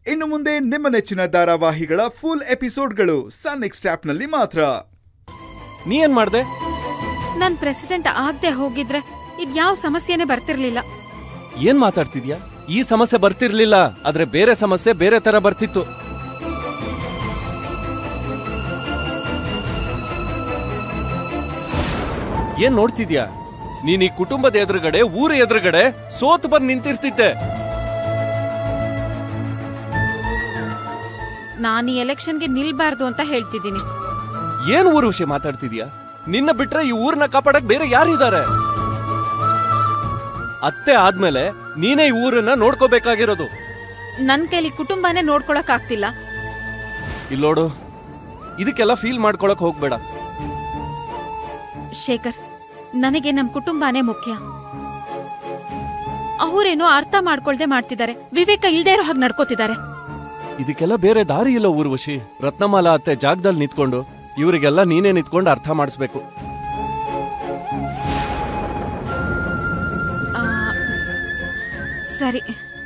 ಇನ್ನು ಮುಂದೆ ನಿಮ್ಮ ನೆಚ್ಚಿನ ಧಾರಾವಾಹಿಗಳ ಫುಲ್ ಎಪಿಸೋಡ್ಗಳು ಸನ್ ನೆಕ್ಸ್ಟ್ ಆಪ್ನಲ್ಲಿ ಮಾತ್ರ ನೀ ಏನ್ ಮಾಡ್ದೆ ನಾನ್ ಪ್ರೆಸಿಡೆಂಟ್ ಆಗದೆ ಹೋಗಿದ್ರೆ ಇದ್ಯಾವ ಸಮಸ್ಯೆನೇ ಬರ್ತಿರ್ಲಿಲ್ಲ ಏನ್ ಮಾತಾಡ್ತಿದ್ಯಾ ಈ ಸಮಸ್ಯೆ ಬರ್ತಿರ್ಲಿಲ್ಲ ಆದ್ರೆ ಬೇರೆ ಸಮಸ್ಯೆ ಬೇರೆ ತರ ಬರ್ತಿತ್ತು ಏನ್ ನೋಡ್ತಿದ್ಯಾ ನೀನ್ ಈ ಕುಟುಂಬದ ಎದುರುಗಡೆ ಊರ ಎದುರುಗಡೆ ಸೋತ್ ಬಂದ್ ನಿಂತಿರ್ತಿದ್ದೆ ನಾನು ಈ ಎಲೆಕ್ಷನ್ಗೆ ನಿಲ್ಬಾರ್ದು ಅಂತ ಹೇಳ್ತಿದ್ದೀನಿ ಏನ್ ಊರ್ ವಿಷಯ ಮಾತಾಡ್ತಿದ್ಯಾ ನಿನ್ನ ಬಿಟ್ರೆ ಈ ಊರ್ನ ಕಾಪಾಡಕ್ ಬೇರೆ ಯಾರಿದ್ದಾರೆ ಅತ್ತೆ ಆದ್ಮೇಲೆ ನೀನೇ ಈ ಊರನ್ನ ನೋಡ್ಕೋಬೇಕಾಗಿರೋದು ನನ್ ಕೈಲಿ ಕುಟುಂಬನೇ ನೋಡ್ಕೊಳಕ್ ಆಗ್ತಿಲ್ಲ ಇಲ್ಲೋಡು ಇದಕ್ಕೆಲ್ಲ ಫೀಲ್ ಮಾಡ್ಕೊಳಕ್ ಹೋಗ್ಬೇಡ ಶೇಖರ್ ನನಗೆ ನಮ್ ಕುಟುಂಬನೇ ಮುಖ್ಯ ಅವರೇನೋ ಅರ್ಥ ಮಾಡ್ಕೊಳ್ದೆ ಮಾಡ್ತಿದ್ದಾರೆ ವಿವೇಕ ಇಲ್ದೇ ಇರೋ ಹಾಗೆ ನಡ್ಕೋತಿದ್ದಾರೆ ಇದಕ್ಕೆಲ್ಲ ಬೇರೆ ದಾರಿ ಇಲ್ಲ ಊರ್ವಶಿ ರತ್ನಮಾಲಾ ಅತ್ತೆ ಜಾಗದಲ್ಲಿ ನಿಂತ್ಕೊಂಡು ಇವರಿಗೆಲ್ಲ ನೀನೇ ನಿಂತ್ಕೊಂಡು ಅರ್ಥ ಮಾಡಿಸ್ಬೇಕು ಆ, ಸರಿ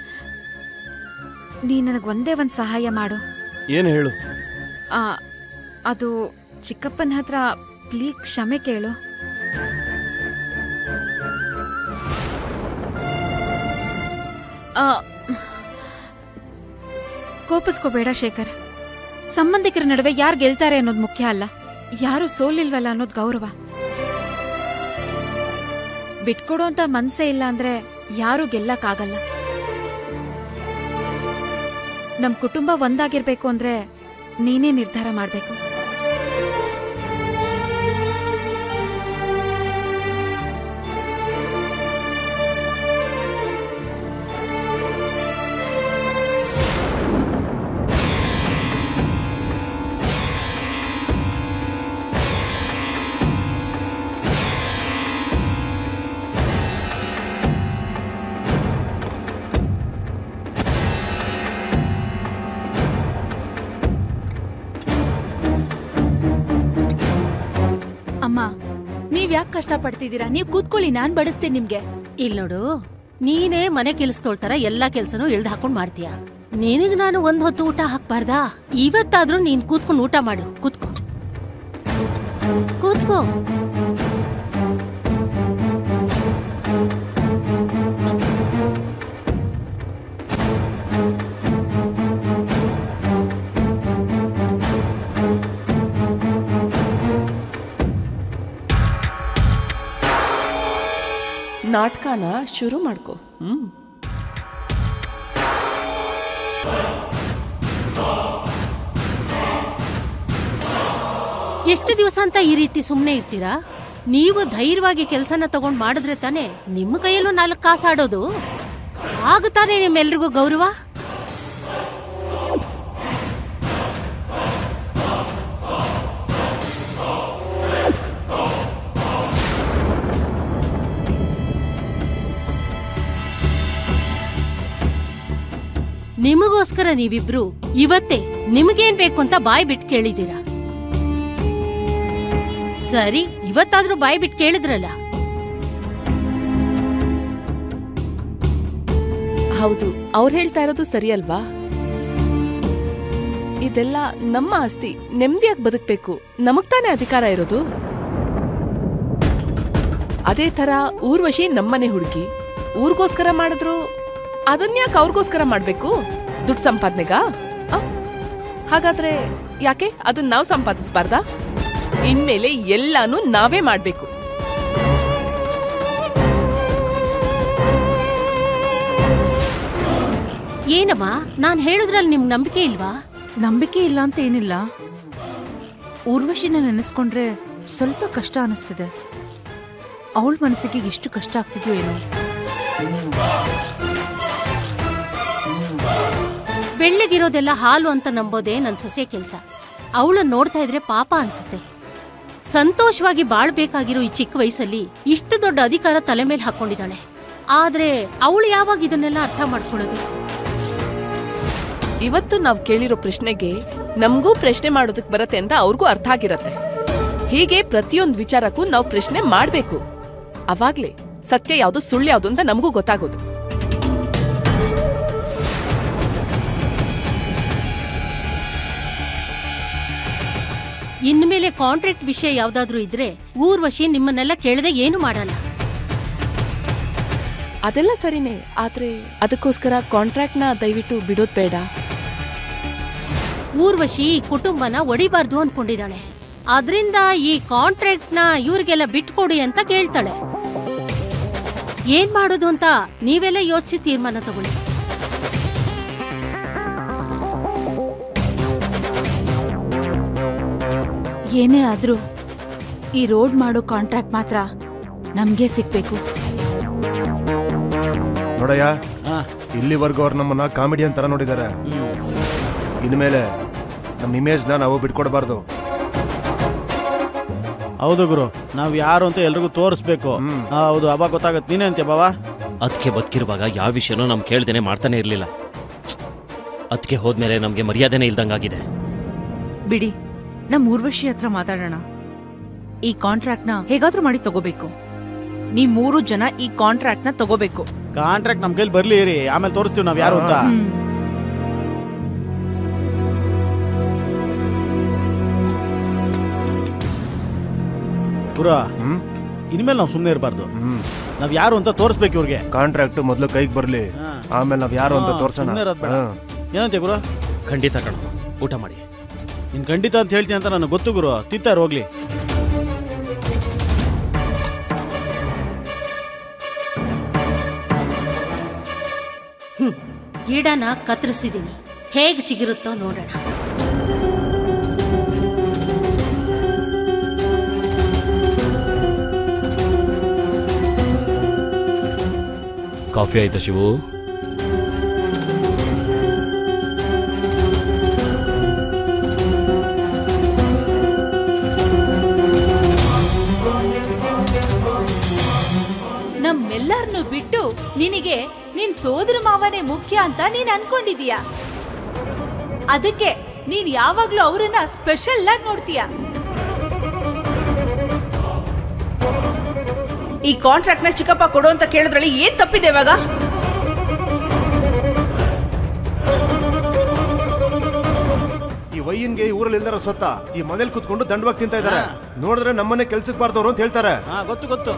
ನೀ ನನಗ್ ಒಂದೇ ಒಂದ್ ಸಹಾಯ ಮಾಡು ಏನ್ ಹೇಳು ಆ, ಅದು ಚಿಕ್ಕಪ್ಪನ ಹತ್ರ ಪ್ಲೀಸ್ ಕ್ಷಮೆ ಕೇಳು ಆ, ಕೋಪಿಸ್ಕೋಬೇಡ ಶೇಖರ್ ಸಂಬಂಧಿಕರ ನಡುವೆ ಯಾರು ಗೆಲ್ತಾರೆ ಅನ್ನೋದು ಮುಖ್ಯ ಅಲ್ಲ ಯಾರು ಸೋಲಿಲ್ವಲ್ಲ ಅನ್ನೋದು ಗೌರವ ಬಿಟ್ಕೊಡೋ ಅಂತ ಮನ್ಸೇ ಇಲ್ಲ ಅಂದ್ರೆ ಯಾರು ಗೆಲ್ಲಕ್ಕಾಗಲ್ಲ ನಮ್ ಕುಟುಂಬ ಒಂದಾಗಿರ್ಬೇಕು ಅಂದ್ರೆ ನೀನೇ ನಿರ್ಧಾರ ಮಾಡ್ಬೇಕು ಅಮ್ಮ ನೀವ್ ಯಾಕೆ ಕಷ್ಟ ಪಡ್ತಿದ್ದೀರಾ ನೀವ್ ಕೂತ್ಕೊಳ್ಳಿ ನಾನ್ ಬಡಿಸ್ತೀನಿ ನಿಮ್ಗೆ ಇಲ್ ನೋಡು ನೀನೇ ಮನೆ ಕೆಲ್ಸದೋಳ್ತರ ಎಲ್ಲಾ ಕೆಲ್ಸನೂ ಇಳ್ದ್ ಹಾಕೊಂಡ್ ಮಾಡ್ತೀಯ ನಿನಗ್ ನಾನು ಒಂದ್ ಹೊತ್ತು ಊಟ ಹಾಕ್ಬಾರ್ದಾ ಇವತ್ತಾದ್ರೂ ನೀನ್ ಕೂತ್ಕೊಂಡ್ ಊಟ ಮಾಡು ಕೂತ್ಕೋ ಕೂತ್ಕೋ ನಾಟಕನ ಶುರು ಮಾಡ್ಕೋ ಹ್ಮ್ ಎಷ್ಟು ದಿವಸ ಅಂತ ಈ ರೀತಿ ಸುಮ್ನೆ ಇರ್ತೀರಾ ನೀವು ಧೈರ್ಯವಾಗಿ ಕೆಲ್ಸನ ತಗೊಂಡ್ ಮಾಡಿದ್ರೆ ತಾನೇ ನಿಮ್ಮ ಕೈಯಲ್ಲೂ ನಾಲ್ಕು ಕಾಸಾಡೋದು ಆಗ ತಾನೇ ನಿಮ್ಮೆಲ್ರಿಗೂ ಗೌರವ ನಿಮಗೋಸ್ಕರ ನೀವಿಬ್ರು ಇವತ್ತೇ ನಿಮಗೇನ್ ಬೇಕು ಅಂತ ಬಾಯ್ ಬಿಟ್ಟು ಕೇಳಿದೀರಾ ಸರಿ ಇವತ್ತಾದ್ರೂ ಬಾಯ್ ಬಿಟ್ಟು ಕೇಳಿದ್ರಲ್ಲ ಹೌದು ಅವ್ರು ಹೇಳ್ತಾ ಇರೋದು ಸರಿ ಅಲ್ವಾ ಇದೆಲ್ಲ ನಮ್ಮ ಆಸ್ತಿ ನೆಮ್ಮದಿಯಾಗಿ ಬದುಕ್ಬೇಕು ನಮಗ್ ತಾನೇ ಅಧಿಕಾರ ಇರೋದು ಅದೇ ತರ ಊರ್ವಶಿ ನಮ್ಮನೆ ಹುಡುಗಿ ಊರ್ಗೋಸ್ಕರ ಮಾಡಿದ್ರು ಅದನ್ಯಾಕೆ ಅವ್ರಿಗೋಸ್ಕರ ಮಾಡ್ಬೇಕು ದುಡ್ಡು ಸಂಪಾದನೆಗ ಹಾಗಾದ್ರೆ ಯಾಕೆ ಅದನ್ನ ನಾವು ಸಂಪಾದಿಸ್ಬಾರ್ದಾ ಇನ್ಮೇಲೆ ಎಲ್ಲಾನು ನಾವೇ ಮಾಡ್ಬೇಕು ಏನಮ್ಮ ನಾನ್ ಹೇಳಿದ್ರಲ್ಲಿ ನಿಮ್ಗೆ ನಂಬಿಕೆ ಇಲ್ವಾ ನಂಬಿಕೆ ಇಲ್ಲ ಅಂತ ಏನಿಲ್ಲ ಊರ್ವಶಿನ ನೆನೆಸ್ಕೊಂಡ್ರೆ ಸ್ವಲ್ಪ ಕಷ್ಟ ಅನಿಸ್ತಿದೆ ಅವಳ ಮನಸ್ಸಿಗೆ ಎಷ್ಟು ಕಷ್ಟ ಆಗ್ತಿದ್ಯೋ ಏನೋ ಬೆಳ್ಳಗಿರೋದೆಲ್ಲ ಹಾಲು ಅಂತ ನಂಬೋದೇ ನನ್ ಸೊಸೆ ಕೆಲ್ಸ ಅವಳನ್ನ ನೋಡ್ತಾ ಇದ್ರೆ ಪಾಪ ಅನ್ಸುತ್ತೆ ಸಂತೋಷವಾಗಿ ಬಾಳ್ಬೇಕಾಗಿರೋ ಈ ಚಿಕ್ಕ ವಯಸ್ಸಲ್ಲಿ ಇಷ್ಟು ದೊಡ್ಡ ಅಧಿಕಾರ ತಲೆ ಮೇಲೆ ಹಾಕೊಂಡಿದ್ದಾಳೆ ಆದ್ರೆ ಅವಳು ಯಾವಾಗ ಇದನ್ನೆಲ್ಲ ಅರ್ಥ ಮಾಡ್ಕೊಳ್ಳೋದು ಇವತ್ತು ನಾವ್ ಕೇಳಿರೋ ಪ್ರಶ್ನೆಗೆ ನಮಗೂ ಪ್ರಶ್ನೆ ಮಾಡೋದಕ್ ಬರತ್ತೆ ಅಂತ ಅವ್ರಿಗೂ ಅರ್ಥ ಆಗಿರತ್ತೆ ಹೀಗೆ ಪ್ರತಿಯೊಂದು ವಿಚಾರಕ್ಕೂ ನಾವು ಪ್ರಶ್ನೆ ಮಾಡ್ಬೇಕು ಅವಾಗ್ಲೇ ಸತ್ಯ ಯಾವ್ದು ಸುಳ್ಳು ಯಾವ್ದು ಅಂತ ನಮಗೂ ಗೊತ್ತಾಗೋದು ಇನ್ಮೇಲೆ ಕಾಂಟ್ರಾಕ್ಟ್ ವಿಷಯ ಯಾವ್ದಾದ್ರೂ ಇದ್ರೆ ಊರ್ವಶಿ ನಿಮ್ಮನ್ನೆಲ್ಲ ಕೇಳದೆ ಏನು ಮಾಡಲ್ಲ ಅದೆಲ್ಲ ಸರಿನೇ ಆದ್ರೆ ಅದಕ್ಕೋಸ್ಕರ ಕಾಂಟ್ರಾಕ್ಟ್ ನ ದಯವಿಟ್ಟು ಬಿಡೋದ್ ಬೇಡ ಊರ್ವಶಿ ಈ ಕುಟುಂಬನ ಒಡಿಬಾರ್ದು ಅನ್ಕೊಂಡಿದ್ದಾಳೆ ಆದ್ರಿಂದ ಈ ಕಾಂಟ್ರಾಕ್ಟ್ ನ ಇವ್ರಿಗೆಲ್ಲ ಬಿಟ್ಕೊಡಿ ಅಂತ ಕೇಳ್ತಾಳೆ ಏನ್ ಮಾಡೋದು ಅಂತ ನೀವೆಲ್ಲ ಯೋಚಿಸಿ ತೀರ್ಮಾನ ತಗೊಳ್ಳಿ ಏನೇ ಆದ್ರೂ ಈ ರೋಡ್ ಮಾಡೋ ಕಾಂಟ್ರಾಕ್ಟ್ ಮಾತ್ರ ನಮ್ಗೆ ಸಿಗ್ಬೇಕು ನೋಡಯ್ಯ ಇಲ್ಲಿವರೆಗೂ ಅವ್ರು ನಮ್ಮನ್ನ ಕಾಮಿಡಿಯನ್ ತರ ನೋಡಿದ್ದಾರೆ ಇನ್ಮೇಲೆ ನಮ್ಮ ಇಮೇಜ್ನ ನಾವು ಬಿಟ್ಕೊಡ್ಬಾರ್ದು ಹೌದು ಗುರು ನಾವ್ ಯಾರು ಅಂತ ಎಲ್ರಿಗೂ ತೋರಿಸ್ಬೇಕು ಹೌದು ಅವಾಗ ಗೊತ್ತಾಗತ್ತೆ ನೀನೇ ಅಂತೀಯ ಬಾವಾ ಅದಕ್ಕೆ ಬದುಕಿರುವಾಗ ಯಾವ ವಿಷಯನೂ ನಮ್ ಕೇಳ್ದೇನೆ ಮಾಡ್ತಾನೆ ಇರ್ಲಿಲ್ಲ ಅದಕ್ಕೆ ಹೋದ್ಮೇಲೆ ನಮ್ಗೆ ಮರ್ಯಾದೆನೇ ಇಲ್ದಂಗಾಗಿದೆ ಬಿಡಿ ನಮ್ ಊರ್ವಶಿ ಹತ್ರ ಮಾತಾಡೋಣ ಈ ಕಾಂಟ್ರಾಕ್ಟ್ ನ ಹೇಗಾದ್ರೂ ಮಾಡಿ ತಗೋಬೇಕು ನೀವ್ ಮೂರು ಜನ ಈ ಕಾಂಟ್ರಾಕ್ಟ್ ನ ತಗೋಬೇಕು ಕಾಂಟ್ರಾಕ್ಟ್ ನಮ್ ಕೈಲಿ ಬರ್ಲಿ ಇರಿ ಆಮೇಲೆ ತೋರಿಸ್ತೀವಿ ನಾವ್ ಯಾರು ಅಂತ ಹ್ಮ್. ಗುರು ಇನ್ಮೇಲೆ ನಾವು ಸುಮ್ಮನೆ ಇರಬಾರ್ದು ನಾವ್ ಯಾರು ಅಂತ ತೋರಿಸ್ಬೇಕು ಇವ್ರಿಗೆ ಕಾಂಟ್ರಾಕ್ಟ್ ಮೊದಲು ಕೈಗೆ ಬರ್ಲಿ ಆಮೇಲೆ ನಾವ್ ಯಾರು ಅಂತ ಹಾ, ತೋರ್ಸೋಣ ಸುಮ್ನೆ ಇರೋದ್ ಬೇಡ. ಹಾ. ಏನಂತೆ ಗುರು ಖಂಡಿತ ಕಣ ಊಟ ಮಾಡಿ ನೀನ್ ಖಂಡಿತ ಅಂತ ಹೇಳ್ತೀನಿ ಅಂತ ನನಗೆ ಗೊತ್ತು ಗುರು ತಿಂತಾರ ಹೋಗ್ಲಿ ಹ್ಮ್ ಗಿಡನ ಕತ್ತರಿಸಿದೀನಿ ಹೇಗ್ ಚಿಗುರುತ್ತೋ ನೋಡೋಣ ಕಾಫಿ ಆಯ್ತಾ ಶಿವು ನಮ್ಮೆಲ್ಲರನ್ನು ಬಿಟ್ಟು ನಿನಗೆ ನಿನ್ ಸೋದರ ಮಾವನೇ ಮುಖ್ಯ ಅಂತ ನೀನ್ ಅನ್ಕೊಂಡಿದೀಯ ಅದಕ್ಕೆ ನೀನ್ ಯಾವಾಗ್ಲೂ ಅವರನ್ನ ಸ್ಪೆಷಲ್ ಆಗಿ ನೋಡ್ತೀಯ ಈ ಕಾಂಟ್ರಾಕ್ಟ್ ನ ಚಿಕ್ಕಪ್ಪ ಕೊಡು ಅಂತ ಕೇಳಿದ್ರಲ್ಲಿ ಏನ್ ತಪ್ಪಿದೆ ಇವಾಗ ಈ ವಯ್ಯನ್ಗೆ ಈ ಊರಲ್ಲಿ ಇಲ್ದಾರ ಸ್ವತ್ತ ಈ ಮನೇಲಿ ಕುತ್ಕೊಂಡು ದಂಡವಾಗಿ ತಿಂತಾ ಇದಾರೆ ನೋಡಿದ್ರೆ ನಮ್ಮನೆ ಕೆಲ್ಸಕ್ಕೆ ಬಾರ್ದವ್ರು ಅಂತ ಹೇಳ್ತಾರೆ ಹಾ ಗೊತ್ತು ಗೊತ್ತು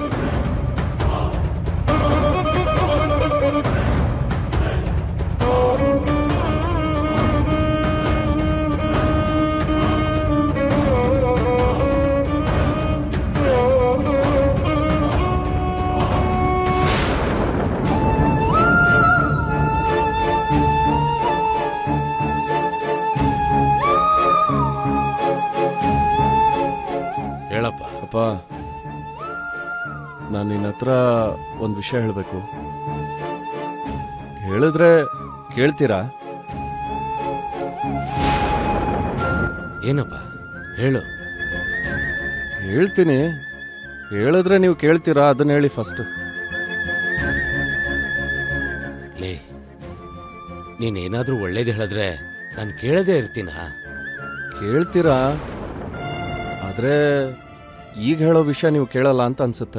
ಹೇಳಪ್ಪ ಅಪ್ಪ ನಾನು ನಿನ್ನ ಹತ್ರ ಒಂದು ವಿಷಯ ಹೇಳಬೇಕು ಹೇಳಿದ್ರೆ ಕೇಳ್ತೀರಾ ಏನಪ್ಪ ಹೇಳು ಹೇಳ್ತೀನಿ ಹೇಳಿದ್ರೆ ನೀವು ಕೇಳ್ತೀರಾ ಅದನ್ನ ಹೇಳಿ ಫಸ್ಟ್ ಲೇ ನೀನೇನಾದ್ರೂ ಒಳ್ಳೇದು ಹೇಳಿದ್ರೆ ನಾನು ಕೇಳದೇ ಇರ್ತೀನ ಕೇಳ್ತೀರಾ ಆದ್ರೆ ಈಗ ಹೇಳೋ ವಿಷಯ ನೀವು ಕೇಳಲ್ಲ ಅಂತ ಅನ್ಸುತ್ತೆ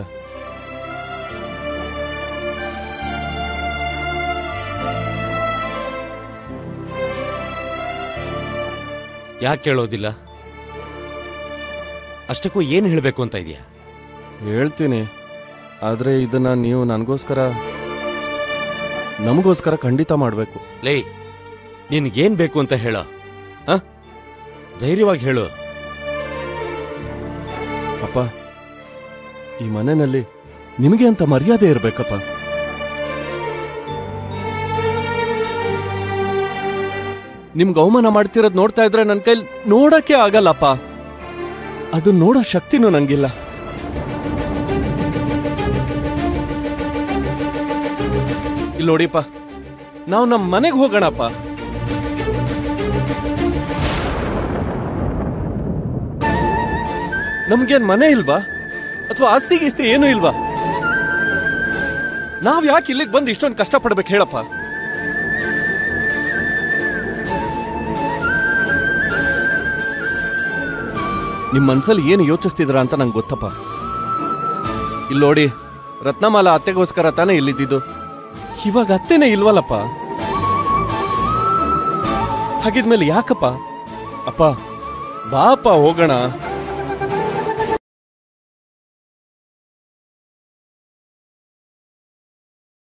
ಯಾಕೆ ಕೇಳೋದಿಲ್ಲ ಅಷ್ಟಕ್ಕೂ ಏನು ಹೇಳಬೇಕು ಅಂತ ಇದೆಯಾ ಹೇಳ್ತೀನಿ ಆದ್ರೆ ಇದನ್ನ ನೀವು ನನಗೋಸ್ಕರ ನಮಗೋಸ್ಕರ ಖಂಡಿತ ಮಾಡಬೇಕು ಲೇ ನಿನ್ಗೇನ್ ಬೇಕು ಅಂತ ಹೇಳ ಆ? ಧೈರ್ಯವಾಗಿ ಹೇಳು ಅಪ್ಪ ಈ ಮನೆಯಲ್ಲಿ ನಿಮಗೆ ಅಂತ ಮರ್ಯಾದೆ ಇರ್ಬೇಕಪ್ಪ ನಿಮ್ಗೆ ಅವಮಾನ ಮಾಡ್ತಿರೋದ್ ನೋಡ್ತಾ ಇದ್ರೆ ನನ್ನ ಕೈಲಿ ನೋಡಕ್ಕೆ ಆಗಲ್ಲಪ್ಪ ಅದು ನೋಡೋ ಶಕ್ತಿನೂ ನಂಗಿಲ್ಲ ಇಲ್ಲಿ ನೋಡಿಪ್ಪ ನಾವು ನಮ್ಮ ಮನೆಗೆ ಹೋಗೋಣಪ್ಪ ನಮ್ಗೇನ್ ಮನೆ ಇಲ್ವಾ ಅಥವಾ ಆಸ್ತಿ ಗೀಸ್ತಿ ಏನೂ ಇಲ್ವಾ ನಾವ್ ಯಾಕೆ ಇಲ್ಲಿಗೆ ಬಂದು ಇಷ್ಟೊಂದು ಕಷ್ಟಪಡ್ಬೇಕು ಹೇಳಪ್ಪ ನಿಮ್ ಮನ್ಸಲ್ಲಿ ಏನು ಯೋಚಿಸ್ತಿದ್ರ ಅಂತ ನಂಗೆ ಗೊತ್ತಪ್ಪ ಇಲ್ಲಿ ನೋಡಿ ರತ್ನಮಾಲ ಅತ್ತೆಗೋಸ್ಕರ ತಾನೇ ಇಲ್ಲಿದ್ದಿದ್ದು ಇವಾಗ ಅತ್ತೆನೇ ಇಲ್ವಲ್ಲಪ್ಪ ಹಾಗಿದ್ಮೇಲೆ ಯಾಕಪ್ಪ ಅಪ್ಪ ಬಾಪ ಹೋಗೋಣ